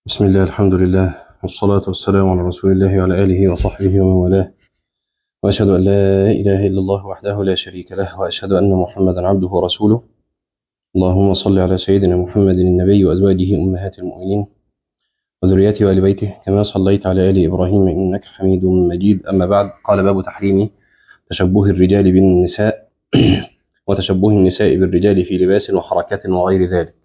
بسم الله الحمد لله والصلاة والسلام على رسول الله وعلى آله وصحبه ومن والاه وأشهد أن لا إله إلا الله وحده لا شريك له وأشهد أن محمدا عبده ورسوله اللهم صل على سيدنا محمد النبي وأزواجه أمهات المؤمنين وذريته وآل بيته كما صليت على آل إبراهيم إنك حميد مجيد أما بعد قال باب تحريم تشبه الرجال بالنساء وتشبه النساء بالرجال في لباس وحركات وغير ذلك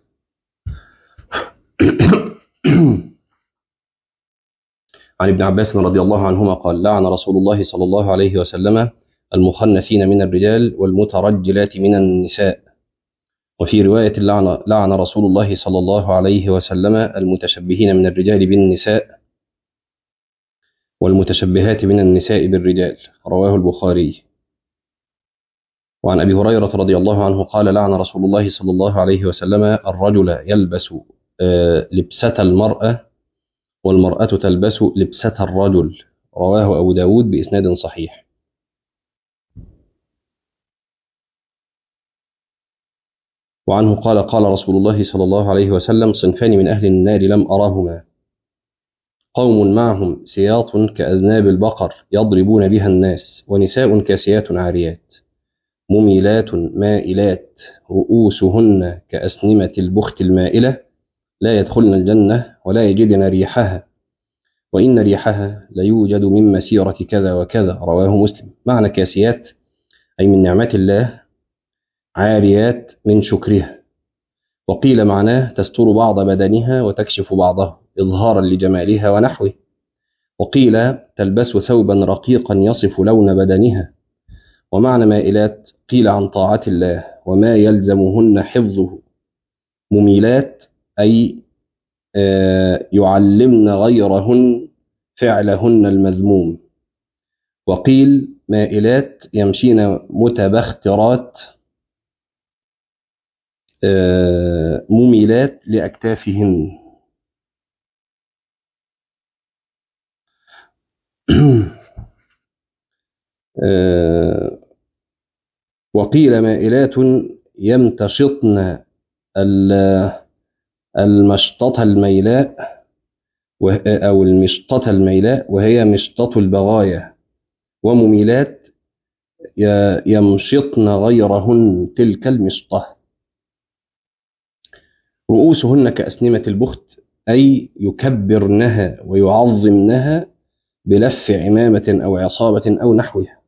عن ابن عباس رضي الله عنهما قال لعن رسول الله صلى الله عليه وسلم المخنثين من الرجال والمترجلات من النساء وفي رواية لعن, لعن رسول الله صلى الله عليه وسلم المتشبهين من الرجال بالنساء والمتشبهات من النساء بالرجال رواه البخاري وعن أبي هريرة رضي الله عنه قال لعن رسول الله صلى الله عليه وسلم الرجل يلبس لبسة المرأة والمرأة تلبس لبسة الرجل رواه أبو داود بإسناد صحيح وعنه قال قال رسول الله صلى الله عليه وسلم صنفان من أهل النار لم أراهما قوم معهم سياط كأذناب البقر يضربون بها الناس ونساء كاسيات عاريات مميلات مائلات رؤوسهن كأسنمة البخت المائلة لا يدخلن الجنة ولا يجدن ريحها وإن ريحها ليوجد من مسيرة كذا وكذا رواه مسلم معنى كاسيات أي من نعمات الله عاريات من شكرها وقيل معناه تستر بعض بدنها وتكشف بعضه إظهارا لجمالها ونحوه وقيل تلبس ثوبا رقيقا يصف لون بدنها ومعنى مائلات قيل عن طاعة الله وما يلزمهن حفظه مميلات أي يعلمن غيرهن فعلهن المذموم وقيل مائلات يمشين متبخترات مميلات لأكتافهن وقيل مائلات يمتشطن المشطة الميلاء أو المشطة الميلاء وهي مشطة البغايا ومميلات يمشطن غيرهن تلك المشطة رؤوسهن كأسنمة البخت أي يكبرنها ويعظمنها بلف عمامة أو عصابة أو نحوها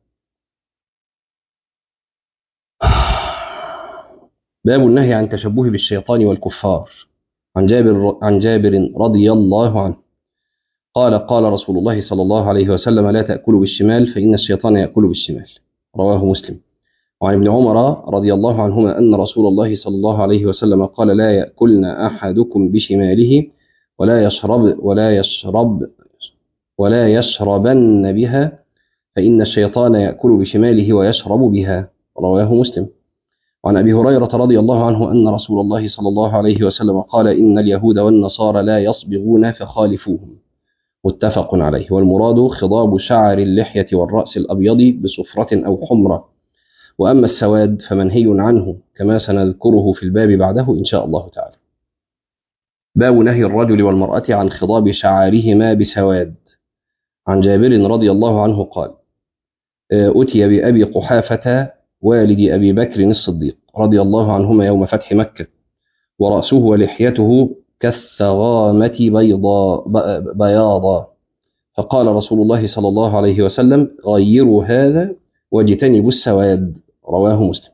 باب النهي عن تشبه بالشيطان والكفار عن جابر عن جابر رضي الله عنه قال قال رسول الله صلى الله عليه وسلم لا تأكلوا بالشمال فإن الشيطان يأكل بالشمال رواه مسلم وعن ابن عمر رضي الله عنهما أن رسول الله صلى الله عليه وسلم قال لا يأكلن أحدكم بشماله ولا يشرب ولا يشرب ولا يشربن بها فإن الشيطان يأكل بشماله ويشرب بها رواه مسلم وعن أبي هريرة رضي الله عنه أن رسول الله صلى الله عليه وسلم قال إن اليهود والنصارى لا يصبغون فخالفوهم متفق عليه والمراد خضاب شعر اللحية والرأس الأبيض بصفرة أو حمرة وأما السواد فمنهي عنه كما سنذكره في الباب بعده إن شاء الله تعالى باب نهي الرجل والمرأة عن خضاب شعارهما بسواد عن جابر رضي الله عنه قال أتي بأبي قحافة والد أبي بكر الصديق رضي الله عنهما يوم فتح مكة ورأسه ولحيته كالثغامة بيضاء بياضا فقال رسول الله صلى الله عليه وسلم غيروا هذا واجتنبوا السواد رواه مسلم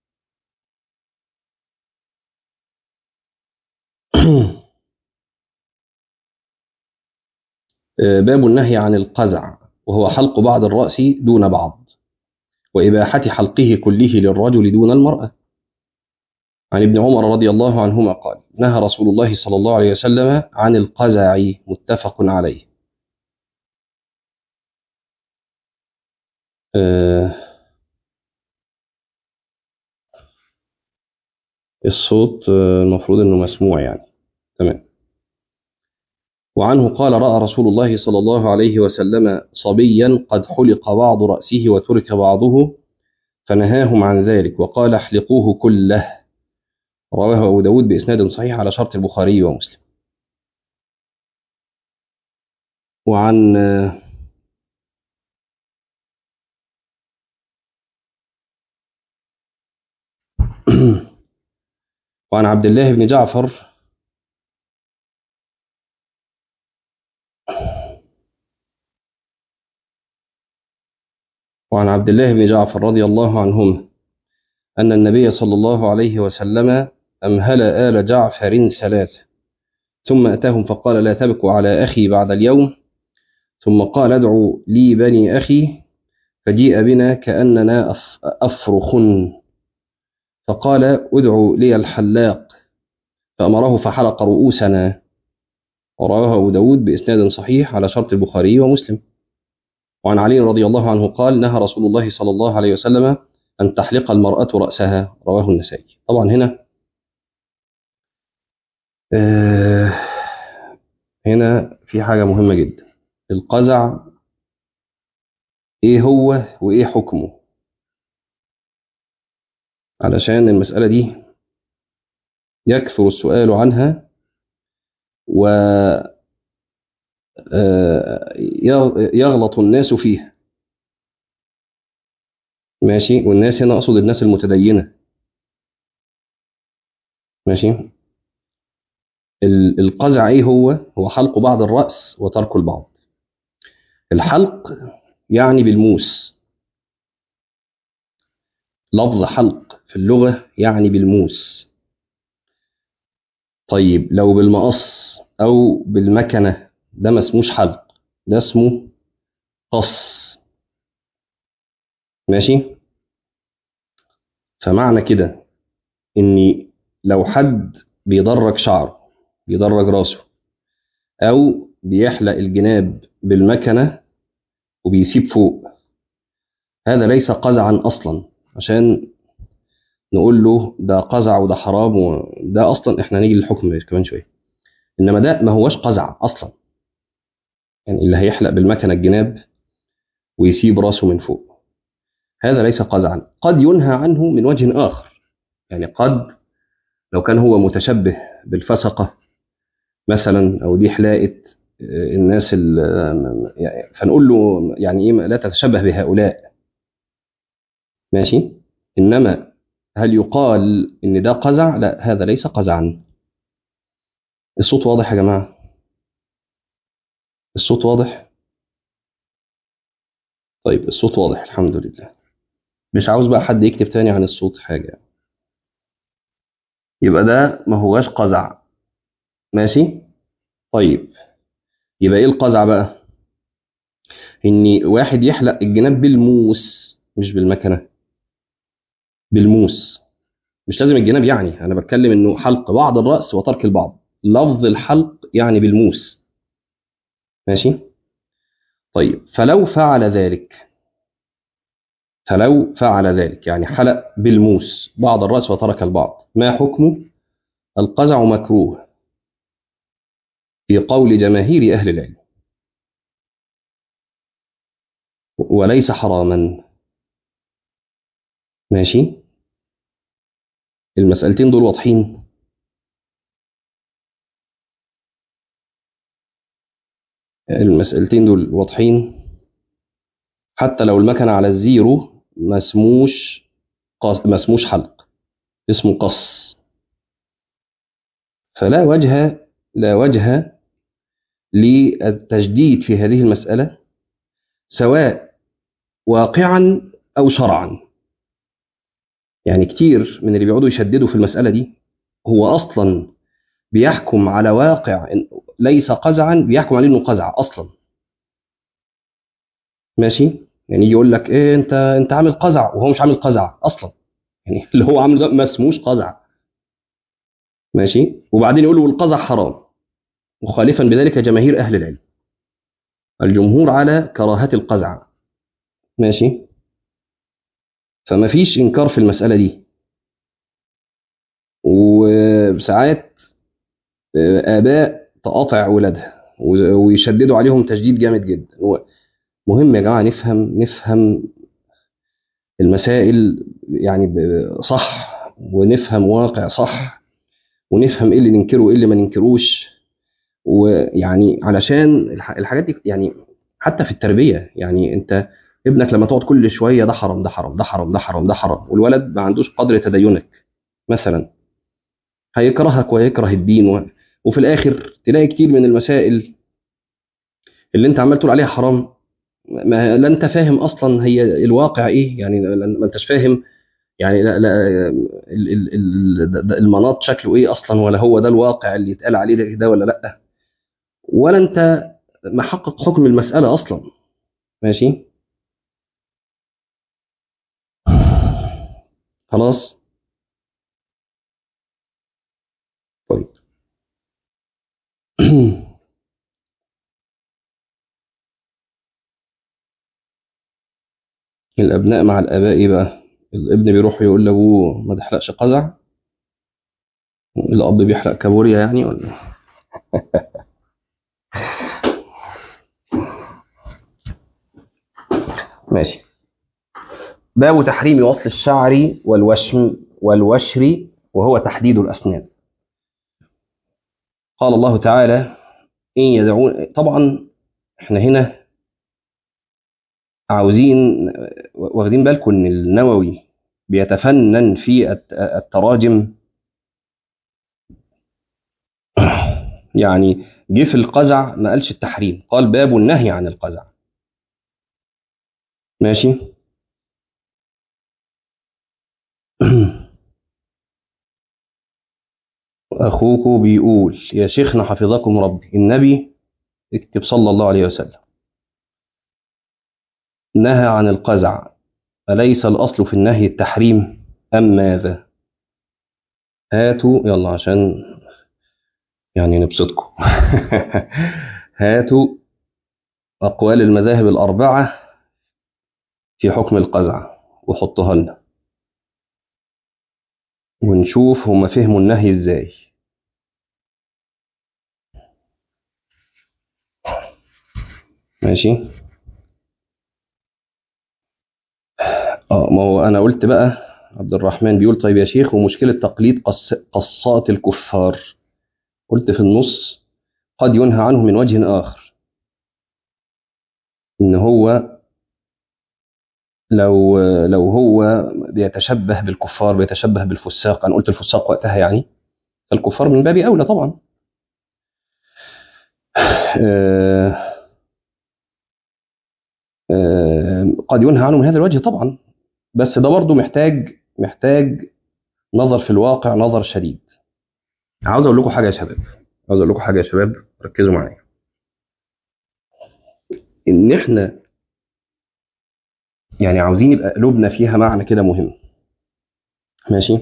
باب النهي عن القزع وهو حلق بعض الرأس دون بعض وإباحة حلقه كله للرجل دون المرأة عن ابن عمر رضي الله عنهما قال نهى رسول الله صلى الله عليه وسلم عن القزع متفق عليه أه الصوت المفروض انه مسموع يعني تمام وعنه قال رأى رسول الله صلى الله عليه وسلم صبيا قد حلق بعض رأسه وترك بعضه فنهاهم عن ذلك وقال احلقوه كله رواه أبو داود بإسناد صحيح على شرط البخاري ومسلم وعن وعن عبد الله بن جعفر وعن عبد الله بن جعفر رضي الله عنهما أن النبي صلى الله عليه وسلم أمهل آل جعفر ثلاثة ثم أتاهم فقال لا تبكوا على أخي بعد اليوم ثم قال ادعوا لي بني أخي فجيء بنا كأننا أفرخ فقال ادعوا لي الحلاق فأمره فحلق رؤوسنا ورواه أبو داود بإسناد صحيح على شرط البخاري ومسلم وعن علي رضي الله عنه قال نهى رسول الله صلى الله عليه وسلم أن تحلق المرأة رأسها رواه النسائي طبعا هنا آه هنا في حاجة مهمة جدا القزع ايه هو وايه حكمه علشان المسألة دي يكثر السؤال عنها و يغلط الناس فيها ماشي والناس هنا أقصد الناس المتدينة ماشي القزع ايه هو هو حلق بعض الرأس وترك البعض الحلق يعني بالموس لفظ حلق في اللغة يعني بالموس طيب لو بالمقص أو بالمكنة ده ما اسموش حلق ده اسمه قص ماشي فمعنى كده إني لو حد بيدرج شعره بيدرج راسه أو بيحلق الجناب بالمكنة وبيسيب فوق هذا ليس قزعا أصلا عشان نقول له ده قزع وده حرام وده أصلا إحنا هنيجي للحكم كمان شوية إنما ده ما هوش قزع أصلا يعني اللي هيحلق بالمكنة الجناب ويسيب راسه من فوق هذا ليس قزعا قد ينهى عنه من وجه آخر يعني قد لو كان هو متشبه بالفسقة مثلا أو دي حلاقة الناس يعني فنقول له يعني ايه لا تتشبه بهؤلاء ماشي انما هل يقال ان ده قزع لا هذا ليس قزعا الصوت واضح يا جماعه الصوت واضح طيب الصوت واضح الحمد لله مش عاوز بقى حد يكتب تاني عن الصوت حاجه يبقى ده ما هواش قزع ماشي طيب يبقى ايه القزع بقى ان واحد يحلق الجناب بالموس مش بالمكنه بالموس مش لازم الجناب يعني انا بتكلم انه حلق بعض الراس وترك البعض لفظ الحلق يعني بالموس ماشي طيب فلو فعل ذلك فلو فعل ذلك يعني حلق بالموس بعض الراس وترك البعض ما حكمه القزع مكروه في قول جماهير أهل العلم وليس حراما ماشي المسألتين دول واضحين المسألتين دول واضحين حتى لو المكنة على الزيرو ما اسموش قص... ما اسموش حلق اسمه قص فلا وجه لا وجه للتجديد في هذه المسألة سواء واقعا أو شرعا يعني كتير من اللي بيقعدوا يشددوا في المسألة دي هو أصلا بيحكم على واقع ليس قزعا بيحكم عليه انه قزع اصلا ماشي يعني يجي يقول لك ايه انت انت عامل قزع وهو مش عامل قزع اصلا يعني اللي هو عامله ده ما اسموش قزع ماشي وبعدين يقول له القزع حرام مخالفا بذلك جماهير اهل العلم الجمهور على كراهه القزع ماشي فما فيش انكار في المساله دي وساعات اباء تقاطع اولادها ويشددوا عليهم تشديد جامد جدا مهم يا جماعه نفهم نفهم المسائل يعني صح ونفهم واقع صح ونفهم ايه اللي ننكره وايه اللي ما ننكروش ويعني علشان الح- الحاجات دي يعني حتى في التربيه يعني انت ابنك لما تقعد كل شويه ده حرام ده حرام ده حرام ده حرام ده حرام والولد ما عندوش قدر تدينك مثلا هيكرهك ويكره الدين و... وفي الاخر تلاقي كتير من المسائل اللي انت عمال تقول عليها حرام ما لا انت فاهم اصلا هي الواقع ايه يعني لا- ما انتش فاهم يعني لا لا ال- ال- ال- ده- ده المناط شكله ايه اصلا ولا هو ده الواقع اللي يتقال عليه ده- ده ولا لا ولا انت محقق حكم المساله اصلا ماشي خلاص طيب الابناء مع الاباء ايه بقى الابن بيروح يقول لابوه ما تحلقش قزع الاب بيحلق كابوريا يعني ولا ماشي باب تحريم وصل الشعر والوشم والوشر وهو تحديد الاسنان قال الله تعالى ان يدعون طبعا احنا هنا عاوزين واخدين بالكم ان النووي بيتفنن في الت- التراجم يعني جه في القزع ما قالش التحريم قال باب النهي عن القزع ماشي اخوك بيقول يا شيخنا حفظكم ربي النبي اكتب صلى الله عليه وسلم نهى عن القزع أليس الأصل في النهي التحريم أم ماذا هاتوا يلا عشان يعني نبسطكم هاتوا أقوال المذاهب الأربعة في حكم القزع وحطوها لنا ونشوف هما فهموا النهي ازاي ماشي اه ما هو انا قلت بقى عبد الرحمن بيقول طيب يا شيخ ومشكلة تقليد قص... قصات الكفار قلت في النص قد ينهى عنه من وجه آخر إن هو لو لو هو بيتشبه بالكفار بيتشبه بالفساق أنا قلت الفساق وقتها يعني الكفار من باب أولى طبعا آه، آه، قد ينهى عنه من هذا الوجه طبعا بس ده برضه محتاج محتاج نظر في الواقع نظر شديد عاوز اقول لكم حاجه يا شباب عاوز اقول لكم حاجه يا شباب ركزوا معايا ان احنا يعني عاوزين يبقى قلوبنا فيها معنى كده مهم ماشي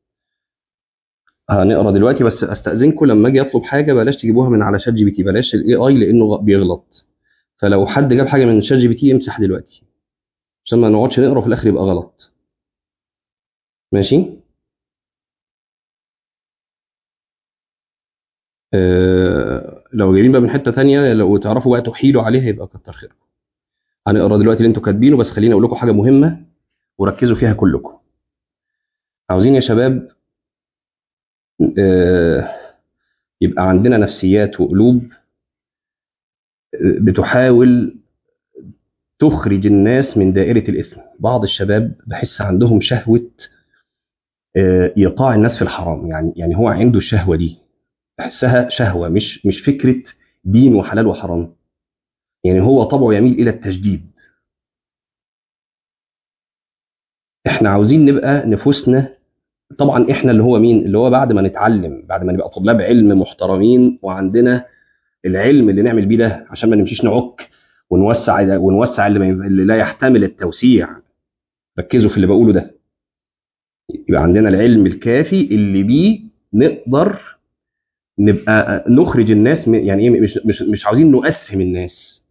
هنقرا دلوقتي بس استاذنكم لما اجي اطلب حاجه بلاش تجيبوها من على شات جي بي تي بلاش الاي اي لانه بيغلط فلو حد جاب حاجه من شات جي بي تي امسح دلوقتي عشان ما نقعدش نقرا وفي الاخر يبقى غلط ماشي آه لو جايبين بقى من حته تانية لو تعرفوا بقى تحيلوا عليها يبقى كتر خيركم هنقرا دلوقتي اللي انتوا كاتبينه بس خليني اقول لكم حاجه مهمه وركزوا فيها كلكم عاوزين يا شباب آه يبقى عندنا نفسيات وقلوب آه، بتحاول تخرج الناس من دائرة الإثم بعض الشباب بحس عندهم شهوة آه، إيقاع الناس في الحرام يعني يعني هو عنده الشهوة دي بحسها شهوة مش مش فكرة دين وحلال وحرام يعني هو طبعه يميل إلى التجديد احنا عاوزين نبقى نفوسنا طبعا احنا اللي هو مين اللي هو بعد ما نتعلم بعد ما نبقى طلاب علم محترمين وعندنا العلم اللي نعمل بيه ده عشان ما نمشيش نعك ونوسع ونوسع اللي, ما ينف- اللي لا يحتمل التوسيع ركزوا في اللي بقوله ده يبقى عندنا العلم الكافي اللي بيه نقدر نبقى نخرج الناس من- يعني ايه مش مش مش عاوزين نؤثم الناس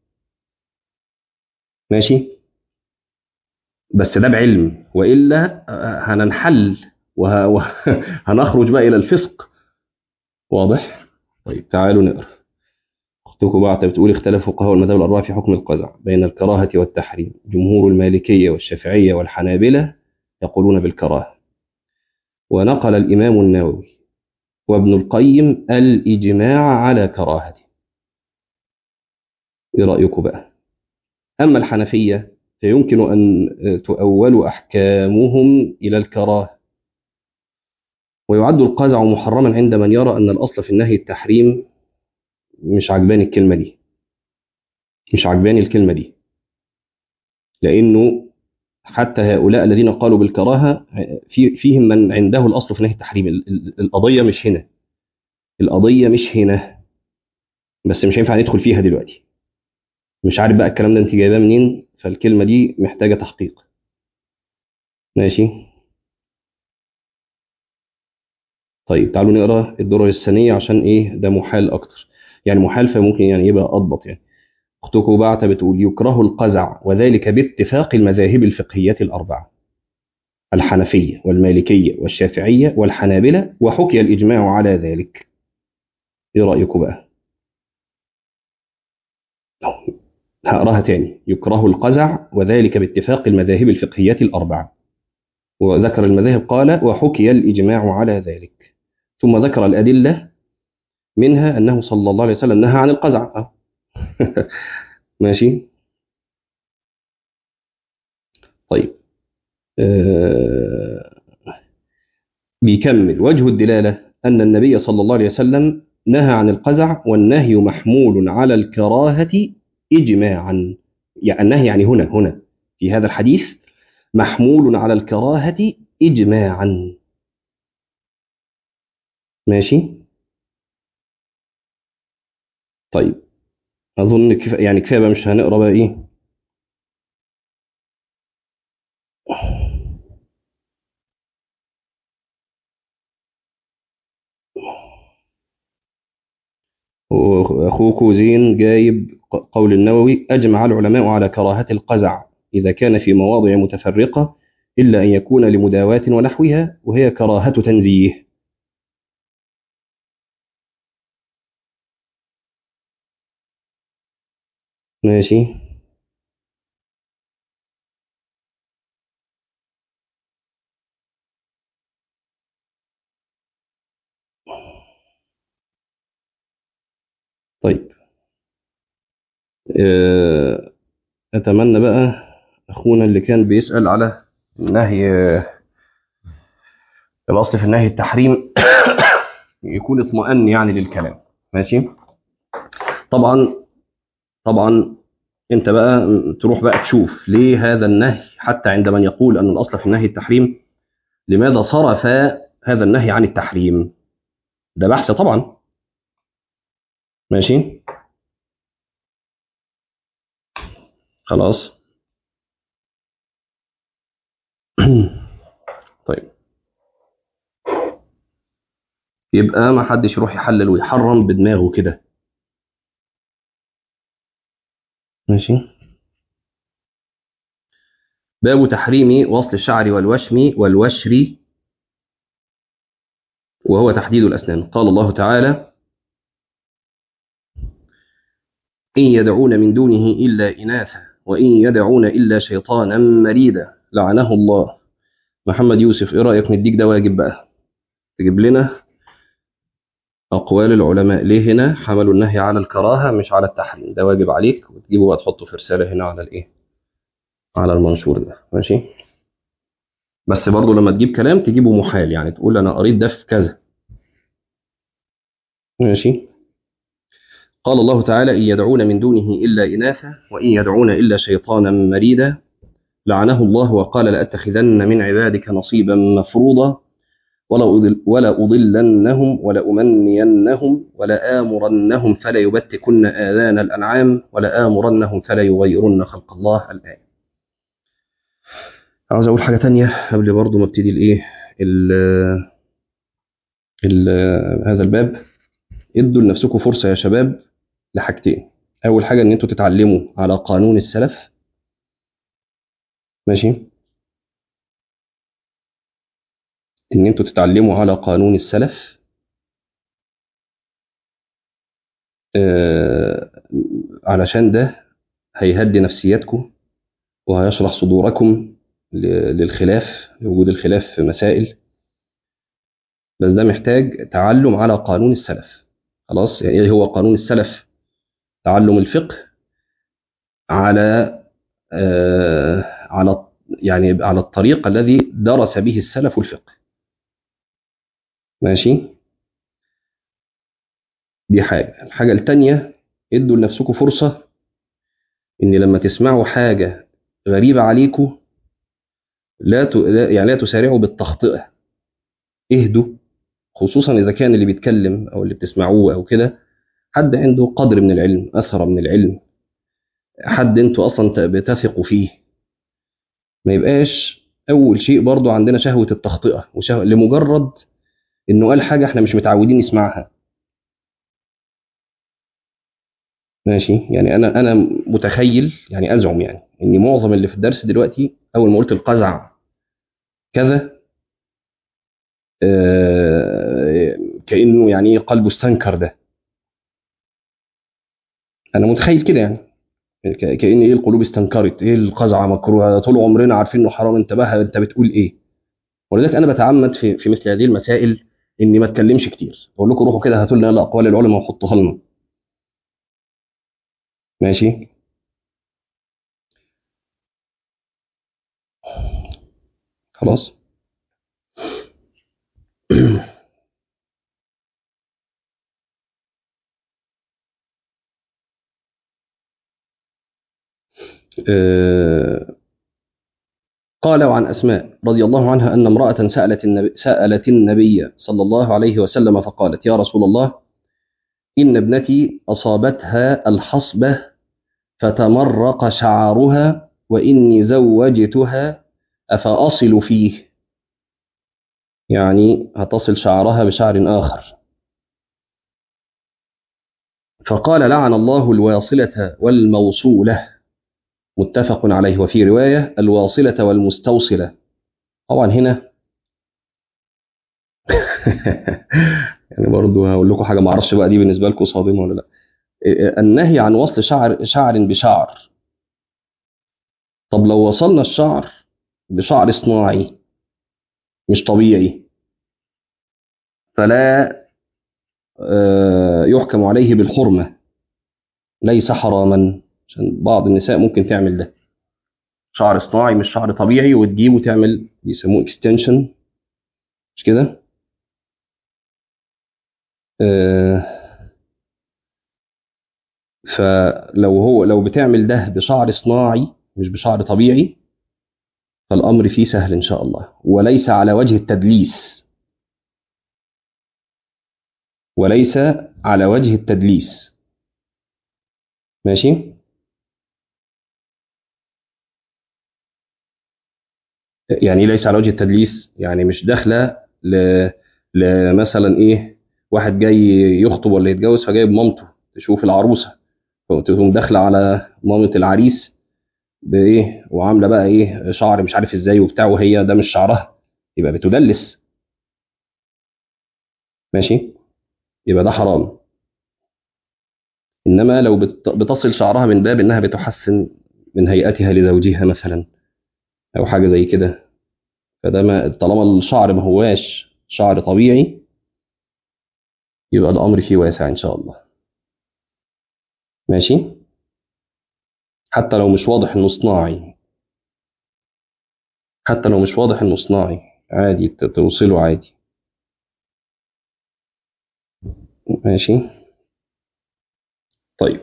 ماشي بس ده بعلم والا آه، هننحل وه- وهنخرج بقى الى الفسق واضح طيب تعالوا نقرا اختكم بعد بتقول اختلف فقهاء المذاهب الاربعه في حكم القزع بين الكراهه والتحريم جمهور المالكيه والشافعيه والحنابله يقولون بالكراهه ونقل الامام النووي وابن القيم الإجماع على كراهته إيه رأيكم بقى أما الحنفية فيمكن أن تؤول أحكامهم إلى الكراهة ويعد القزع محرما عند من يرى أن الأصل في النهي التحريم مش عجباني الكلمة دي مش عجباني الكلمة دي لأنه حتى هؤلاء الذين قالوا بالكراهة في فيهم من عنده الأصل في نهي التحريم القضية مش هنا القضية مش هنا بس مش هينفع ندخل فيها دلوقتي مش عارف بقى الكلام ده انت جايباه منين فالكلمة دي محتاجة تحقيق ماشي طيب تعالوا نقرا الدرر الثانية عشان ايه ده محال اكتر يعني محال فممكن يعني يبقى اضبط يعني اختكم بعتة بتقول يكره القزع وذلك باتفاق المذاهب الفقهية الأربعة الحنفية والمالكية والشافعية والحنابلة وحكي الإجماع على ذلك ايه رأيكم بقى هقراها تاني يكره القزع وذلك باتفاق المذاهب الفقهية الأربعة وذكر المذاهب قال وحكي الإجماع على ذلك ثم ذكر الأدلة منها أنه صلى الله عليه وسلم نهى عن القزع ماشي طيب آه بيكمل وجه الدلالة أن النبي صلى الله عليه وسلم نهى عن القزع والنهي محمول على الكراهة إجماعا يعني النهي يعني هنا هنا في هذا الحديث محمول على الكراهة إجماعا ماشي طيب أظن كفا يعني كفاية بقى مش هنقرا بقى إيه أخوك زين جايب قول النووي أجمع العلماء على كراهة القزع إذا كان في مواضع متفرقة إلا أن يكون لمداواة ونحوها وهي كراهة تنزيه ماشي طيب آه، أتمنى بقى أخونا اللي كان بيسأل على النهي الأصل في النهي التحريم يكون اطمئن يعني للكلام ماشي طبعا طبعا انت بقى تروح بقى تشوف ليه هذا النهي حتى عند من يقول ان الاصل في النهي التحريم لماذا صرف هذا النهي عن التحريم ده بحث طبعا ماشي خلاص طيب يبقى ما حدش يروح يحلل ويحرم بدماغه كده ماشي باب تحريم وصل الشعر والوشم والوشر وهو تحديد الأسنان قال الله تعالى إن يدعون من دونه إلا إناثا وإن يدعون إلا شيطانا مريدا لعنه الله محمد يوسف إيه رأيك نديك ده واجب بقى تجيب لنا أقوال العلماء ليه هنا حملوا النهي على الكراهة مش على التحريم ده واجب عليك وتجيبه بقى تحطه في رسالة هنا على الإيه على المنشور ده ماشي بس برضو لما تجيب كلام تجيبه محال يعني تقول أنا قريت ده في كذا ماشي قال الله تعالى إن يدعون من دونه إلا إناثا وإن يدعون إلا شيطانا مريدا لعنه الله وقال لأتخذن من عبادك نصيبا مفروضا ولا أضلنهم ولا أمنينهم ولا آمرنهم فلا يبتكن آذان الأنعام ولا آمرنهم فلا يغيرن خلق الله الآية عاوز أقول حاجة تانية قبل برضو ما ابتدي الإيه هذا الباب ادوا لنفسكم فرصة يا شباب لحاجتين أول حاجة إن أنتوا تتعلموا على قانون السلف ماشي ان انتوا تتعلموا على قانون السلف آه علشان ده هيهدي نفسياتكم وهيشرح صدوركم للخلاف لوجود الخلاف في مسائل بس ده محتاج تعلم على قانون السلف خلاص يعني ايه هو قانون السلف تعلم الفقه على آه على يعني على الطريق الذي درس به السلف الفقه ماشي دي حاجة الحاجة التانية ادوا لنفسكم فرصة ان لما تسمعوا حاجة غريبة عليكم لا ت... لا- يعني لا تسارعوا بالتخطئة اهدوا خصوصا اذا كان اللي بيتكلم او اللي بتسمعوه او كده حد عنده قدر من العلم اثر من العلم حد انتوا اصلا ت- بتثقوا فيه ما يبقاش اول شيء برضو عندنا شهوة التخطئة وشهوة لمجرد انه قال حاجة احنا مش متعودين نسمعها ماشي يعني انا انا متخيل يعني ازعم يعني ان معظم اللي في الدرس دلوقتي اول ما قلت القزع كذا آه، كانه يعني إيه قلبه استنكر ده انا متخيل كده يعني ك- كان ايه القلوب استنكرت ايه القزعه مكروهه طول عمرنا عارفين انه حرام انت بقى انت بتقول ايه ولذلك انا بتعمد في في مثل هذه المسائل اني ما اتكلمش كتير بقول لكم روحوا كده هاتوا لنا يلا اقوال العلماء وحطوها لنا ماشي خلاص آه، قال وعن أسماء رضي الله عنها أن امرأة سألت النبي, سألت النبي صلى الله عليه وسلم فقالت يا رسول الله إن ابنتي أصابتها الحصبة فتمرق شعرها وإني زوجتها أفأصل فيه يعني هتصل شعرها بشعر آخر فقال لعن الله الواصلة والموصولة متفق عليه وفي رواية الواصلة والمستوصلة طبعا هنا يعني برضو هقول لكم حاجة معرفش بقى دي بالنسبة لكم صادمة ولا لا النهي عن وصل شعر شعر بشعر طب لو وصلنا الشعر بشعر صناعي مش طبيعي فلا آه، يحكم عليه بالحرمة ليس حراما عشان بعض النساء ممكن تعمل ده شعر صناعي مش شعر طبيعي وتجيبه وتعمل بيسموه اكستنشن مش كده آه، فلو هو لو بتعمل ده بشعر صناعي مش بشعر طبيعي فالأمر فيه سهل إن شاء الله وليس على وجه التدليس وليس على وجه التدليس ماشي يعني إيه ليس على وجه التدليس يعني مش داخله ل... لمثلا ايه واحد جاي يخطب ولا يتجوز فجايب مامته تشوف العروسه تقوم داخله على مامه العريس بايه وعامله بقى ايه شعر مش عارف ازاي وبتاع وهي ده مش شعرها يبقى بتدلس ماشي يبقى ده حرام انما لو بت... بتصل شعرها من باب انها بتحسن من هيئتها لزوجها مثلا او حاجه زي كده فده ما طالما الشعر ما هواش شعر طبيعي يبقى الامر فيه واسع ان شاء الله ماشي حتى لو مش واضح انه صناعي حتى لو مش واضح انه صناعي عادي ت- توصله عادي ماشي طيب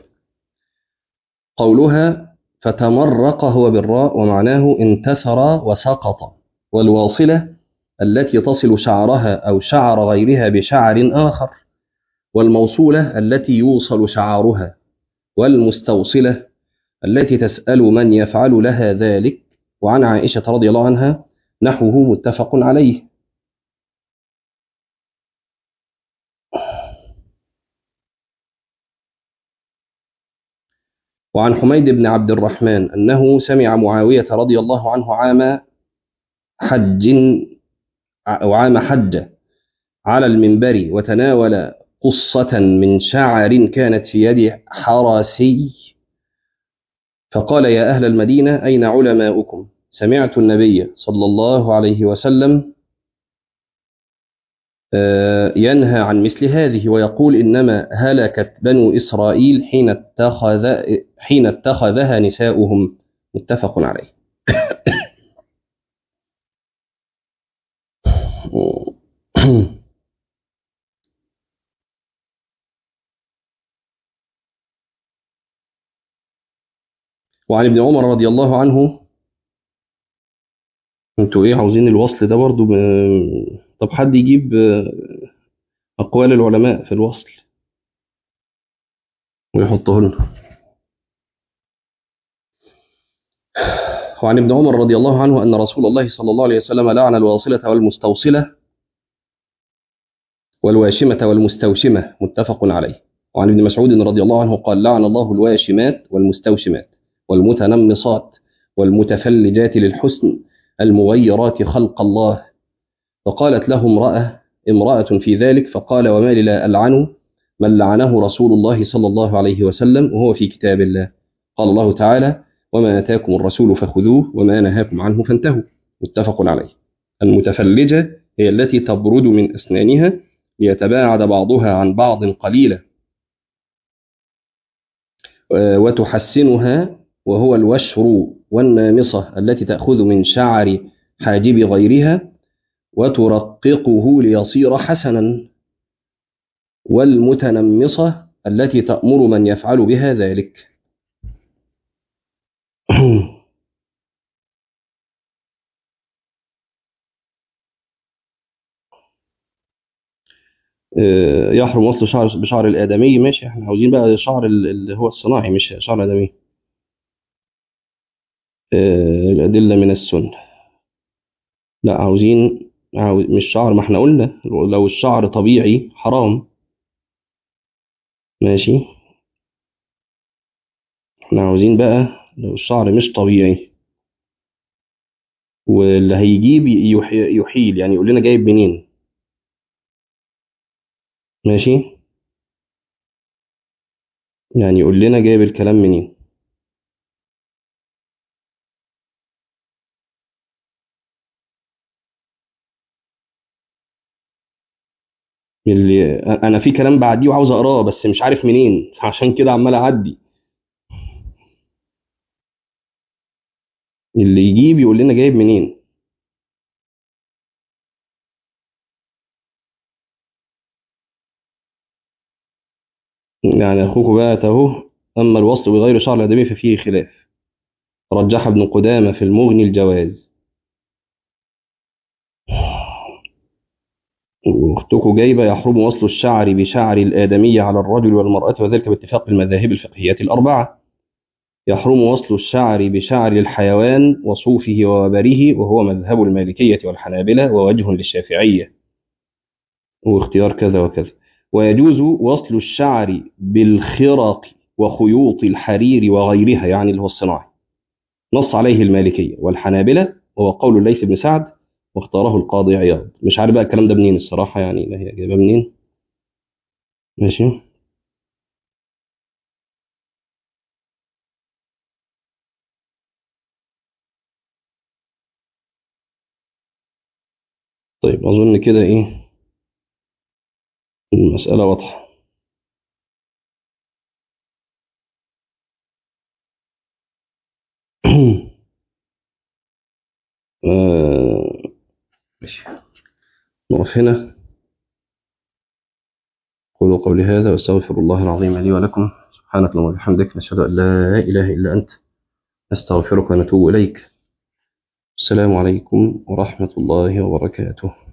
قولها فتمرق هو بالراء ومعناه انتثر وسقط والواصلة التي تصل شعرها أو شعر غيرها بشعر آخر والموصولة التي يوصل شعرها والمستوصلة التي تسأل من يفعل لها ذلك وعن عائشة رضي الله عنها نحوه متفق عليه وعن حميد بن عبد الرحمن أنه سمع معاوية رضي الله عنه عام حج أو عام حج على المنبر وتناول قصة من شعر كانت في يد حرسي فقال يا أهل المدينة أين علماؤكم سمعت النبي صلى الله عليه وسلم ينهى عن مثل هذه ويقول إنما هلكت بنو إسرائيل حين اتخذ حين اتخذها نساؤهم متفق عليه وعن ابن عمر رضي الله عنه انتوا ايه عاوزين الوصل ده برضو ب... طب حد يجيب اقوال العلماء في الوصل ويحطه لنا وعن ابن عمر رضي الله عنه ان رسول الله صلى الله عليه وسلم لعن الواصله والمستوصله والواشمه والمستوشمه متفق عليه وعن ابن مسعود رضي الله عنه قال لعن الله الواشمات والمستوشمات والمتنمصات والمتفلجات للحسن المغيرات خلق الله فقالت له امرأة امرأة في ذلك فقال وما لي لا ألعنه من لعنه رسول الله صلى الله عليه وسلم وهو في كتاب الله قال الله تعالى وما آتاكم الرسول فخذوه وما نهاكم عنه فانتهوا متفق عليه المتفلجة هي التي تبرد من أسنانها ليتباعد بعضها عن بعض قليلا وتحسنها وهو الوشر والنامصة التي تأخذ من شعر حاجب غيرها وترققه ليصير حسنا والمتنمصة التي تأمر من يفعل بها ذلك يحرم وصل شعر بشعر الآدمي ماشي احنا عاوزين بقى شعر اللي هو الصناعي مش شعر الآدمي الأدلة من السنة لا عاوزين عاوز مش شعر ما احنا قلنا لو الشعر طبيعي حرام ماشي احنا عاوزين بقى لو الشعر مش طبيعي واللي هيجيب يحيل يعني يقول لنا جايب منين ماشي يعني يقول لنا جايب الكلام منين اللي انا في كلام بعديه وعاوز اقراه بس مش عارف منين عشان كده عمال اعدي اللي يجيب يقول لنا جايب منين يعني اخوك بقى اهو اما الوصل بغير شعر الادمي ففيه خلاف رجح ابن قدامه في المغني الجواز واختكم جايبه يحرم وصل الشعر بشعر الادمي على الرجل والمراه وذلك باتفاق المذاهب الفقهيه الاربعه يحرم وصل الشعر بشعر الحيوان وصوفه ووبره وهو مذهب المالكيه والحنابله ووجه للشافعيه واختيار كذا وكذا ويجوز وصل الشعر بالخرق وخيوط الحرير وغيرها يعني اللي هو الصناعي نص عليه المالكيه والحنابله وهو قول الليث بن سعد واختاره القاضي عياض مش عارف بقى الكلام ده منين الصراحة يعني لا هي جايبها منين ماشي طيب أظن كده إيه المسألة واضحة آه ماشي نقف هنا قولوا قولي هذا واستغفر الله العظيم لي ولكم سبحانك اللهم وبحمدك نشهد ان لا اله الا انت نستغفرك ونتوب اليك السلام عليكم ورحمه الله وبركاته